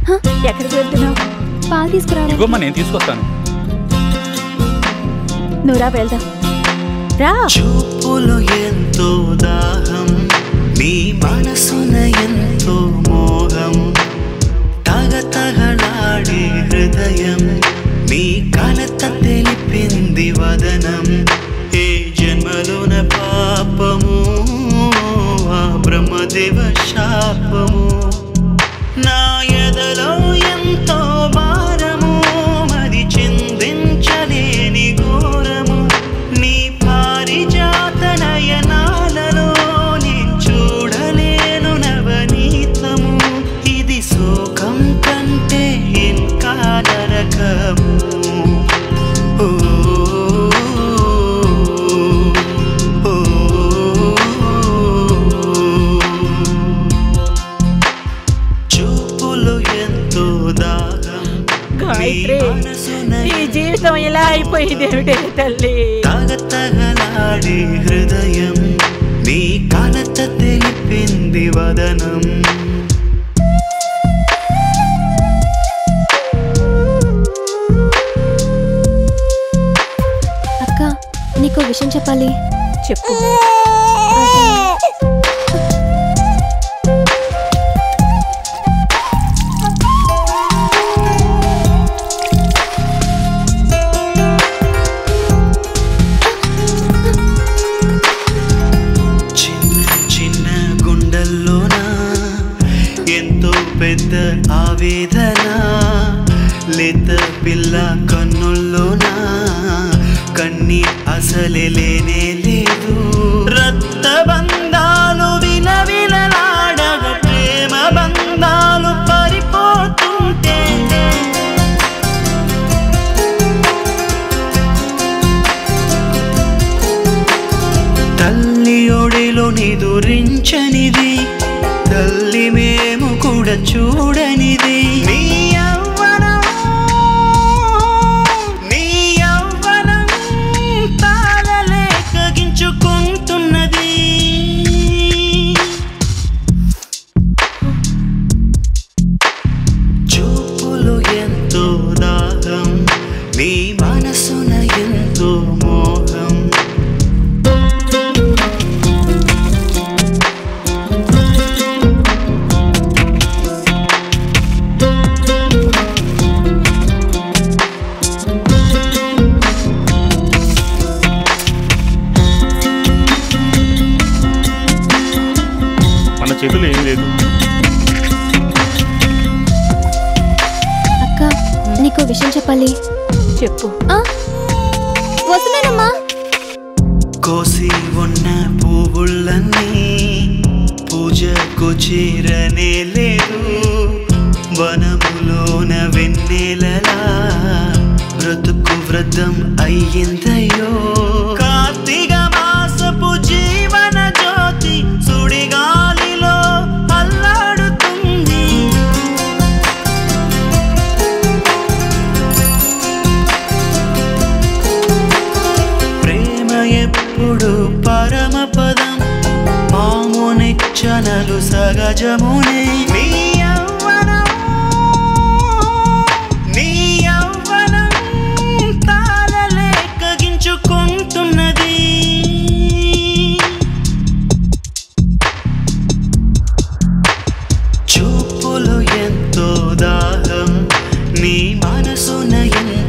ఎక్కడికి వెళ్తున్నావు పాలు తీసుకురావడానికి ఇవ్వమ్మా నేను తీసుకొస్తాను నువ్వు రా వెళ్దాం రా చూపులు ఎంతో దాహం నీ మనసున ఎంతో మోహం తగ తగలాడే హృదయం నీ కలత తెలిపింది వదనం ఏ జన్మలోన పాపము ఆ బ్రహ్మదేవ శాపము నా ఎదలో ఎంతో భారము మరి చిందించలేని ఘోరము నీ పారిజాత నయనాలలో నేను చూడలేను నవనీతము ఇది శోకం కంటే ఇంకా నరకము ఓ, ఓ, చూపులు ఎంతో దాహం గాయత్రి ఈ జీవితం ఇలా అయిపోయింది ఏమిటే తల్లి తగ తగలాడే హృదయం నీ కలత తెలిపింది వదనం అక్క నీకు విషయం చెప్పాలి చెప్పు చిన్న చిన్న గుండెల్లోన ఎంతో పెద్ద ఆవేదన లేత పిల్ల కన్నుల్లోన కన్ని అసలే లేనే లేదు రక్త బంధాలు విలవిలలాడగ ప్రేమ బంధాలు పరిపోతుంటే తల్లి ఒడిలో నిదురించనిది తల్లి మేము కూడా చూడనిది నీ యవ్వనం, నీ యవ్వనం తాళలేక గించుకుంటున్నది చూపులు ఎంతో దాహం నీ మనసున ఎంతో మోహం మన చేతులు ఏం లేదు అక్క నీకు విషయం చెప్పాలి చెప్పు ఆ, వస్తున్నానమ్మా కోసి ఉన్న పువ్వులన్నీ పూజకు చేరనే లేదు వనములోన వెన్నెలలా బ్రతుకు వ్రతం అయ్యిందయ్యో కార్తీక మాసపు జీవన జ్యోతి సుడిగాలిలో అల్లాడుతుంది ప్రేమ ఎప్పుడు పరమ పదం మామునిచ్చనలు సగజమునే నీ యవ్వనం, నీ యవ్వనం తాళలేక గించుకుంటున్నది చూపులు ఎంతో దాహం నీ మనసున ఎంతో